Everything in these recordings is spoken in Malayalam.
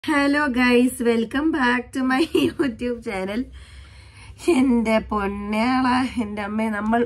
Hello guys welcome back to my YouTube channel എൻ്റെ പൊന്നയാള എൻ്റെ അമ്മേ നമ്മൾ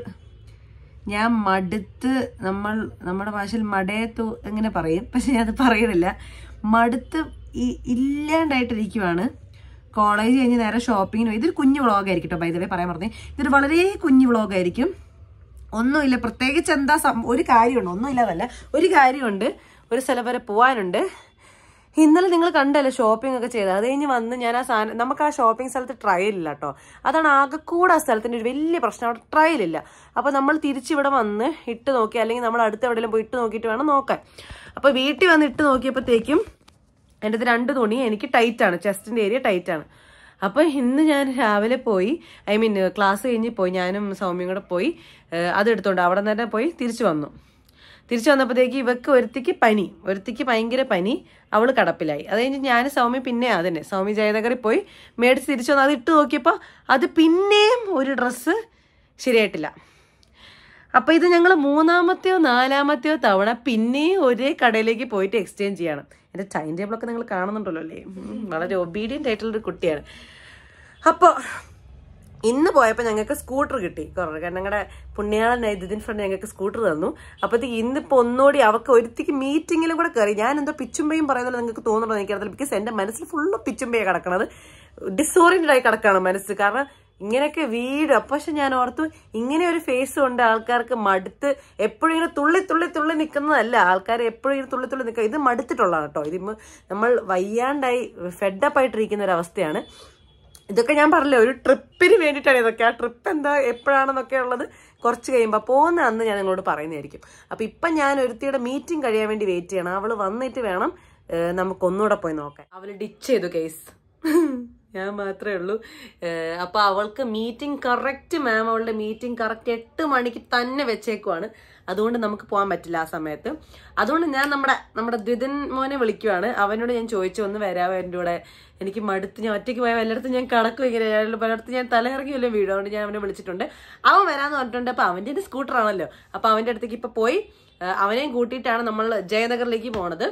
ഞാൻ മടുത്ത് നമ്മൾ നമ്മുടെ ഭാഷയിൽ മടയത്തു എങ്ങനെ പറയും പക്ഷെ ഞാൻ അത് പറയുന്നില്ല മടുത്ത് ഈ ഇല്ലാണ്ടായിട്ടിരിക്കുവാണ് കോളേജ് കഴിഞ്ഞ് നേരെ ഷോപ്പിങ്ങിന് പോയി ഇതൊരു കുഞ്ഞു വ്ളോഗായിരിക്കും കേട്ടോ ബൈദവേ പറയാൻ പറഞ്ഞേ ഇതൊരു വളരെ കുഞ്ഞു വ്ളോഗായിരിക്കും ഒന്നുമില്ല പ്രത്യേകിച്ച് എന്താ സം- ഒരു കാര്യമുണ്ട് ഒന്നുമില്ലാതല്ല ഒരു കാര്യമുണ്ട് ഒരു സ്ഥലം വരെ പോകാനുണ്ട് ഇന്നലെ നിങ്ങൾ കണ്ടല്ലോ ഷോപ്പിംഗ് ഒക്കെ ചെയ്തത് അത് കഴിഞ്ഞ് വന്ന് ഞാൻ ആ സാധനം നമുക്ക് ആ ഷോപ്പിംഗ് സ്ഥലത്ത് ട്രയൽ ഇല്ല കേട്ടോ അതാണ് ആകെക്കൂടെ ആ സ്ഥലത്തിന്റെ ഒരു വലിയ പ്രശ്നം അവിടെ ട്രയൽ ഇല്ല അപ്പൊ നമ്മൾ തിരിച്ചിവിടെ വന്ന് ഇട്ട് നോക്കി അല്ലെങ്കിൽ നമ്മൾ അടുത്ത് എവിടെയെങ്കിലും പോയി ഇട്ട് നോക്കിയിട്ട് വേണം നോക്കാൻ അപ്പൊ വീട്ടിൽ വന്ന് ഇട്ട് നോക്കിയപ്പോഴത്തേക്കും എൻ്റെ ഇത് രണ്ട് തുണി എനിക്ക് ടൈറ്റ് ആണ് ചെസ്റ്റിന്റെ ഏരിയ ടൈറ്റ് ആണ് അപ്പൊ ഇന്ന് ഞാൻ രാവിലെ പോയി ഐ മീൻ ക്ലാസ് കഴിഞ്ഞ് പോയി ഞാനും സൗമ്യയും കൂടെ പോയി ഏഹ് അത് എടുത്തോണ്ട് അവിടെ നിന്ന് തന്നെ പോയി തിരിച്ചു വന്നു തിരിച്ചു വന്നപ്പോഴത്തേക്ക് ഇവക്ക് ഒരുത്തിക്ക് പനി ഒരുത്തിക്ക് ഭയങ്കര പനി അവള് കടപ്പിലായി അത് കഴിഞ്ഞ് ഞാൻ സൗമ്യ പിന്നെ അതന്നെ സൗമ്യ ജയനഗറിൽ പോയി മേടിച്ച് തിരിച്ചു വന്ന് അത് ഇട്ട് നോക്കിയപ്പോൾ അത് പിന്നെയും ഒരു ഡ്രസ്സ് ശരിയായിട്ടില്ല അപ്പൊ ഇത് ഞങ്ങൾ മൂന്നാമത്തെയോ നാലാമത്തെയോ തവണ പിന്നെയും ഒരേ കടയിലേക്ക് പോയിട്ട് എക്സ്ചേഞ്ച് ചെയ്യണം എന്റെ ടൈം ടേബിളൊക്കെ നിങ്ങൾ കാണുന്നുണ്ടല്ലോ അല്ലേ ഉം, വളരെ ഒബീഡിയന്റ് ആയിട്ടുള്ള ഒരു കുട്ടിയാണ് അപ്പോൾ ഇന്ന് പോയപ്പോൾ ഞങ്ങൾക്ക് സ്കൂട്ടർ കിട്ടി കുറേ കാരണം ഞങ്ങളുടെ പുണ്യാളൻ ഇതിൻ ഫ്രണ്ട് ഞങ്ങൾക്ക് സ്കൂട്ടർ തന്നു അപ്പോഴത്തേക്ക് ഇന്നിപ്പോൾ ഒന്നുകൂടി അവർക്ക് ഒരുത്തിക്ക് മീറ്റിങ്ങിലും കൂടെ കയറി ഞാൻ എന്തോ പിച്ചുമ്പയും പറയുന്നത് നിങ്ങൾക്ക് തോന്നുന്നുണ്ടോ എനിക്കറിയില്ല ബിക്കോസ് എൻ്റെ മനസ്സിൽ ഫുള്ള് പിച്ചുമ്പയാണ് കിടക്കണത് ഡിസോറിയൻറ്റഡ് ആയി കിടക്കുകയാണ് മനസ്സ് കാരണം ഇങ്ങനെയൊക്കെ വീട് പക്ഷെ ഞാൻ ഓർത്തു ഇങ്ങനെ ഒരു ഫേസ് കൊണ്ട് ആൾക്കാർക്ക് മടുത്ത് എപ്പോഴും ഇങ്ങനെ തുള്ളി തുള്ളി തുള്ളി നിൽക്കുന്നതല്ല ആൾക്കാർ എപ്പോഴും ഇങ്ങനെ തുള്ളി തുള്ളി നിൽക്കുക ഇത് മടുത്തിട്ടുള്ളതാണ് കേട്ടോ ഇത് നമ്മൾ വയ്യാണ്ടായി ഫെഡപ്പ് ആയിട്ടിരിക്കുന്ന ഒരു അവസ്ഥയാണ് ഇതൊക്കെ ഞാൻ പറഞ്ഞില്ലേ ഒരു ട്രിപ്പിന് വേണ്ടിയിട്ടാണ് ഇതൊക്കെ ആ ട്രിപ്പ് എന്താ എപ്പോഴാണെന്നൊക്കെ ഉള്ളത് കുറച്ച് കഴിയുമ്പോൾ പോകുന്ന അന്ന് ഞാൻ നിങ്ങളോട് പറയുന്നതായിരിക്കും അപ്പൊ ഇപ്പം ഞാൻ ഒരുത്തിയുടെ മീറ്റിംഗ് കഴിയാൻ വേണ്ടി വെയിറ്റ് ചെയ്യണം അവള് വന്നിട്ട് വേണം ഏഹ്, നമുക്ക് ഒന്നുകൂടെ പോയി നോക്കാൻ അവള് ഡിച്ച് ചെയ്തു കേസ് ഞാൻ മാത്രമേ ഉള്ളൂ ഏഹ്, അപ്പൊ അവൾക്ക് മീറ്റിംഗ് കറക്റ്റ് മാം അവളുടെ മീറ്റിംഗ് കറക്റ്റ് എട്ട് മണിക്ക് തന്നെ വെച്ചേക്കുവാണ് അതുകൊണ്ട് നമുക്ക് പോകാൻ പറ്റില്ല ആ സമയത്ത് അതുകൊണ്ട് ഞാൻ നമ്മുടെ നമ്മുടെ ദ്വിതൻ മോനെ വിളിക്കുവാണ് അവനോട് ഞാൻ ചോദിച്ചു ഒന്ന് വരാവോ എൻ്റെ കൂടെ എനിക്ക് മടുത്ത് ഞാൻ ഒറ്റയ്ക്ക് പോയ എല്ലായിടത്തും ഞാൻ കടക്കും ഇങ്ങനെ ഞാൻ പലയിടത്തും ഞാൻ തലയിറങ്ങിയല്ലോ വീട് അതുകൊണ്ട് ഞാൻ അവനെ വിളിച്ചിട്ടുണ്ട് അവൻ വരാന്ന് പറഞ്ഞിട്ടുണ്ട് അപ്പൊ അവൻ്റെ സ്കൂട്ടർ ആണല്ലോ അപ്പൊ അവന്റെ അടുത്തേക്ക് ഇപ്പൊ പോയി ആ, അവനെയും കൂട്ടിയിട്ടാണ് നമ്മൾ ജയനഗറിലേക്ക് പോണത്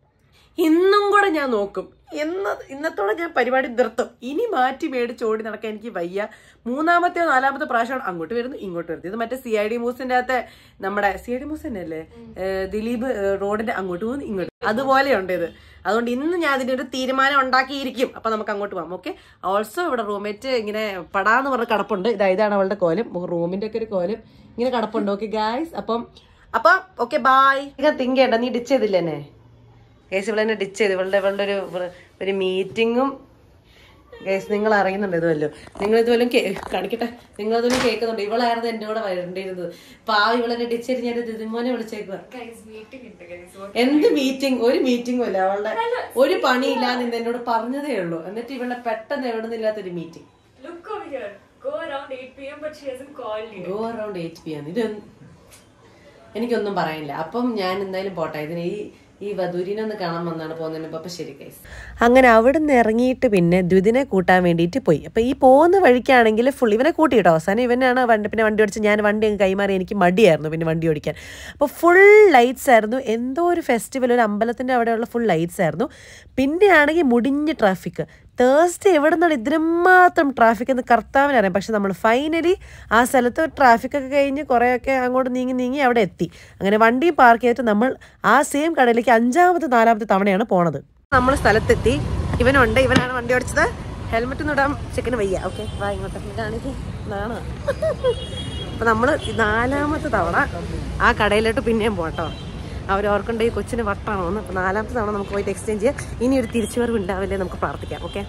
ഇന്നും കൂടെ ഞാൻ നോക്കും ഇന്ന് ഇന്നത്തോടെ ഞാൻ പരിപാടി നിർത്തും ഇനി മാറ്റി മേടിച്ച് ഓടി നടക്കാൻ എനിക്ക് വയ്യ മൂന്നാമത്തെയോ നാലാമത്തെ പ്രാവശ്യമാണ് അങ്ങോട്ട് വരുന്നു ഇങ്ങോട്ട് വരുന്നു ഇത് മറ്റേ സി ഐ ഡി മൂസിന്റെ അകത്തെ നമ്മുടെ സി ഐ ഡി മൂസ് തന്നെ അല്ലേ ഏഹ് ദിലീപ് ഏഹ് റോഡിന്റെ അങ്ങോട്ട് പോകുന്നു ഇങ്ങോട്ട് അതുപോലെയുണ്ട് ഇത് അതുകൊണ്ട് ഇന്ന് ഞാൻ അതിന്റെ ഒരു തീരുമാനം ഉണ്ടാക്കിയിരിക്കും അപ്പൊ നമുക്ക് അങ്ങോട്ട് പോകാം ഓക്കെ ഓൾസോ ഇവിടെ റൂംമേറ്റ് ഇങ്ങനെ പടാന്ന് പറഞ്ഞ കടപ്പുണ്ട് ഇതാ ഇതാണ് അവളുടെ കോലം റൂമിന്റെ ഒക്കെ ഒരു കോലം ഇങ്ങനെ കടപ്പുണ്ട് ഓക്കെ ഗായ്സ് അപ്പം അപ്പം ഓക്കെ ബായ് തിങ്ക് ചെയ്യണ്ട നീ ഡിച്ച് ചെയ്തില്ലേ എന്നെ ഗൈസ് ഇവിടെ എന്നെ ഡിച്ച് ചെയ്ത് ഇവളുടെ ഇവളുടെ ഒരു ഒരു മീറ്റിങ്ങും ഗൈസ് നിങ്ങൾ അറിയുന്നുണ്ട് ഇതുവല്ലോ നിങ്ങൾ ഇതുവല്ലോ കാണിക്കട്ടെ നിങ്ങൾ ഇതുവല്ലോ കേൾക്കുന്നുണ്ട് ഇവളായിരുന്നു എന്റെ കൂടെ വരേണ്ടിയിരുന്നത് പാവ ഇവളെന്നെ ഡിച്ച് ചെയ്ത് ഞാൻ ദിദിമോനെ വിളിച്ചേക്കുക എന്ത് മീറ്റിംഗ് ഒരു മീറ്റിംഗും ഇല്ല അവളുടെ ഒരു പണിയില്ലാന്ന് ഇന്ന് എന്നോട് പറഞ്ഞതേ ഉള്ളൂ എന്നിട്ട് ഇവളുടെ പെട്ടെന്ന് എവിടെ നിന്നില്ലാത്തൊരു meeting Look over here. Go around 8 p.m. but she hasn't called you. Go around eight P ആണ് ഇത് എനിക്കൊന്നും പറയാനില്ല അപ്പം ഞാൻ എന്തായാലും പോട്ടെ ഇതിന് ഈ ഈ വധൂരിനെ ഒന്ന് കാണാൻ വന്നാണ് പോകുന്നതിന് മുമ്പ്. അപ്പൊ ശരി കൈസ് അങ്ങനെ അവിടുന്ന് ഇറങ്ങിയിട്ട് പിന്നെ ദ്വിതിനെ കൂട്ടാൻ വേണ്ടിയിട്ട് പോയി അപ്പൊ ഈ പോകുന്ന വഴിക്കാണെങ്കിൽ ഫുൾ ഇവനെ കൂട്ടി കേട്ടോ അവസാനം ഇവനാണ് വണ്ടി പിന്നെ വണ്ടി ഓടിച്ച് ഞാൻ വണ്ടി അങ്ങ് കൈമാറി എനിക്ക് മടിയായിരുന്നു പിന്നെ വണ്ടി ഓടിക്കാൻ അപ്പോൾ ഫുൾ ലൈറ്റ്സ് ആയിരുന്നു എന്തോ ഒരു ഫെസ്റ്റിവൽ ഒരു അമ്പലത്തിന്റെ അവിടെയുള്ള ഫുൾ ലൈറ്റ്സ് ആയിരുന്നു പിന്നെയാണെങ്കിൽ മുടിഞ്ഞ ട്രാഫിക് തേഴ്സ്ഡേ എവിടെ നിന്നാണ് ഇതിനും മാത്രം ട്രാഫിക് എന്ന് കർത്താവിനറിയാം പക്ഷെ നമ്മൾ ഫൈനലി ആ സ്ഥലത്ത് ട്രാഫിക് ഒക്കെ കഴിഞ്ഞ് കുറേയൊക്കെ അങ്ങോട്ട് നീങ്ങി നീങ്ങി അവിടെ എത്തി അങ്ങനെ വണ്ടി പാർക്ക് ചെയ്തിട്ട് നമ്മൾ ആ സെയിം കടയിലേക്ക് അഞ്ചാമത്തെ നാലാമത്തെ തവണയാണ് പോണത് നമ്മൾ സ്ഥലത്തെത്തി ഇവനുണ്ട് ഇവനാണ് വണ്ടി ഓടിച്ചത് ഹെൽമെറ്റ് ഒന്നും ഇടാൻ ചെക്കന് വയ്യ ഓക്കെ വാ ഇങ്ങോട്ട് കാണിക്കേ നാണോ അപ്പൊ നമ്മള് ഈ നാലാമത്തെ തവണ ആ കടയിലോട്ട് പിന്നെയും പോട്ടോ അവരോർക്കുണ്ട് ഈ കൊച്ചിന് വട്ടാണോ എന്ന് അപ്പൊ നാലാമത്തെ തവണ നമുക്ക് പോയിട്ട് എക്സ്ചേഞ്ച് ചെയ്യാം ഇനി ഒരു തിരിച്ചുവരവ് ഉണ്ടാവില്ലേ നമുക്ക് പ്രാർത്ഥിക്കാം ഓക്കെ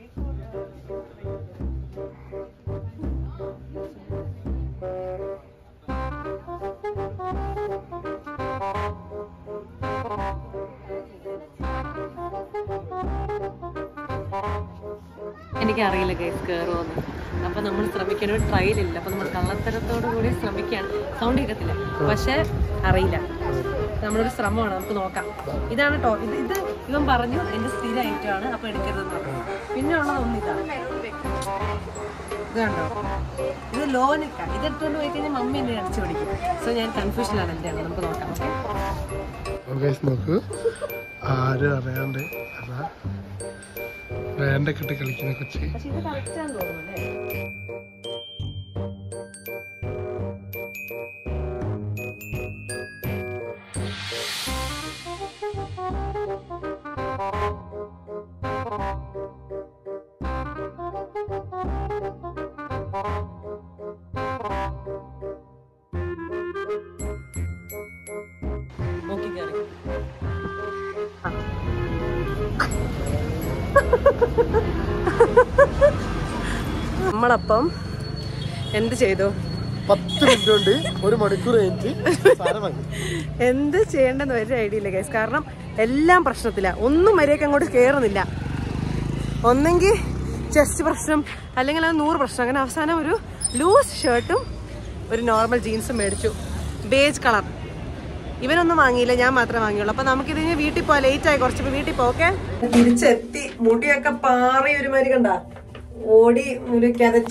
എനിക്കറിയില്ല കേസ് കയറുമെന്ന് അപ്പൊ നമ്മൾ ശ്രമിക്കണം ഒരു ട്രയൽ ഇല്ല അപ്പൊ നമ്മൾ കള്ളത്തരത്തോടു കൂടി ശ്രമിക്കുകയാണ് സൗണ്ട് കേൾക്കത്തില്ല പക്ഷെ അറിയില്ല നമ്മളൊരു ശ്രമമാണ് നമുക്ക് നോക്കാം ഇതാണ് ടോ ഇത് ഇത് ഇവൻ പറഞ്ഞു എന്റെ സ്ഥിര ഐറ്റമാണ് അപ്പൊ എടുക്കരുതെന്ന് പറഞ്ഞു പിന്നെ ഉള്ളത് ഒന്ന് ഇതാണ് ഇത് കണ്ടോ ഇത് ലോനിക്ക ഇത് എടുത്തുകൊണ്ട് പോയി കഴിഞ്ഞാൽ മമ്മി എന്നെ അടിച്ചു പിടിക്കും സോ ഞാൻ കൺഫ്യൂഷനാണ് എൻ്റെ നമുക്ക് നോക്കാം ഓക്കെ ഗൈസ് നോക്ക് ആരും അറിയാണ്ട് അതാ വേണ്ട കിട്ടി കളിക്കുന്ന കൊച്ചി പക്ഷെ ഇത് കറക്റ്റ് ആണെന്ന് തോന്നുന്നു അല്ലേ നോക്കിക്കാറി നമ്മളപ്പം എന്ത് ചെയ്തു പത്ത് മിനിറ്റ് കൊണ്ട് ഒരു മണിക്കൂർ കഴിഞ്ഞിട്ട് സാധനം വാങ്ങി എന്ത് ചെയ്യേണ്ടെന്ന് ഒരു ഐഡിയ ഇല്ല ഗൈസ് കാരണം എല്ലാം പ്രശ്നത്തില്ല ഒന്നും മര്യാദയ്ക്ക് അങ്ങോട്ട് കയറുന്നില്ല ഒന്നെങ്കിൽ ചെസ്റ്റ് പ്രശ്നം അല്ലെങ്കിൽ അത് നൂറ് പ്രശ്നം അങ്ങനെ അവസാനം ഒരു ലൂസ് ഷർട്ടും ഒരു നോർമൽ ജീൻസും മേടിച്ചു ബേജ് കളർ ഇവനൊന്നും വാങ്ങിയില്ല ഞാൻ മാത്രമേ വാങ്ങിയുള്ളൂ അപ്പൊ നമുക്ക് ഇതിന് വീട്ടിൽ പോവാം ലേറ്റ് ആയി കുറച്ച് വീട്ടിൽ പോക്കെ തിരിച്ചെത്തി മുടിയൊക്കെ പാറി ഒരുമാതിരി കണ്ട ഓടി ഒരു കിതച്ച്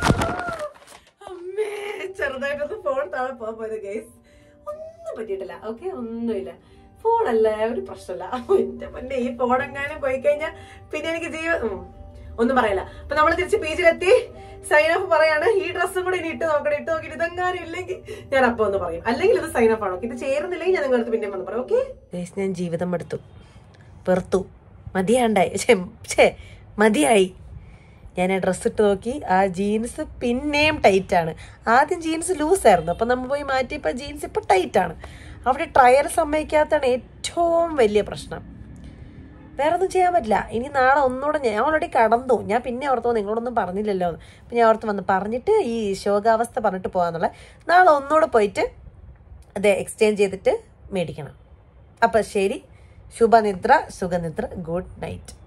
അമ്മേ ചെറുതായിട്ടൊന്ന് ഫോൺ താഴെ പോകാൻ പോയത് ഗൈസ് ഒന്നും പറ്റിയിട്ടില്ല ഓക്കെ ഒന്നുമില്ല ഫോണല്ല ഒരു പ്രശ്നമില്ല എന്റെ പൊന്നെ ഈ ഫോൺ എങ്ങാനും പോയി കഴിഞ്ഞാൽ പിന്നെ എനിക്ക് ജീവ ഉം, ഒന്നും പറയില്ല അപ്പൊ നമ്മൾ തിരിച്ച് ബീച്ചിലെത്തി സൈൻ ഓഫ് പറയാണ് ഈ ഡ്രസ്സും കൂടെ ഇനി ഇട്ട് നോക്കണം ഇട്ട് നോക്കിയിട്ട് ഇതെങ്ങാനും ഇല്ലെങ്കിൽ ഞാൻ അപ്പൊ ഒന്ന് പറയും അല്ലെങ്കിൽ ഇത് സൈൻ ഓഫ് ആണോ ഇത് ചേരുന്നില്ലെങ്കിൽ ഞാൻ നിങ്ങളുടെ പിന്നെ വന്ന് പറയും ഓക്കെ ഞാൻ ജീവിതം എടുത്തു പെർത്തു മതിയാണ്ടായി ഛേ മതിയായി ഞാൻ ആ ഡ്രസ്സ് ഇട്ട് നോക്കി ആ ജീൻസ് പിന്നെയും ടൈറ്റ് ആണ് ആദ്യം ജീൻസ് ലൂസ് ആയിരുന്നു അപ്പം നമ്മൾ പോയി മാറ്റിയപ്പോൾ ജീൻസ് ഇപ്പോൾ ടൈറ്റ് ആണ് അവിടെ ട്രയൽ സമ്മതിക്കാത്തതാണ് ഏറ്റവും വലിയ പ്രശ്നം വേറെ ഒന്നും ചെയ്യാൻ പറ്റില്ല ഇനി നാളെ ഒന്നുകൂടെ ഞാൻ ഓൾറെഡി കടന്നു ഞാൻ പിന്നെ ഓർത്തോ നിങ്ങളോടൊന്നും പറഞ്ഞില്ലല്ലോ എന്ന് അപ്പം ഞാൻ ഓർത്ത് വന്ന് പറഞ്ഞിട്ട് ഈ ശോകാവസ്ഥ പറഞ്ഞിട്ട് പോകാന്നുള്ള നാളെ ഒന്നുകൂടെ പോയിട്ട് അത് എക്സ്ചേഞ്ച് ചെയ്തിട്ട് മേടിക്കണം അപ്പം ശരി ശുഭനിദ്ര സുഖനിദ്ര ഗുഡ് നൈറ്റ്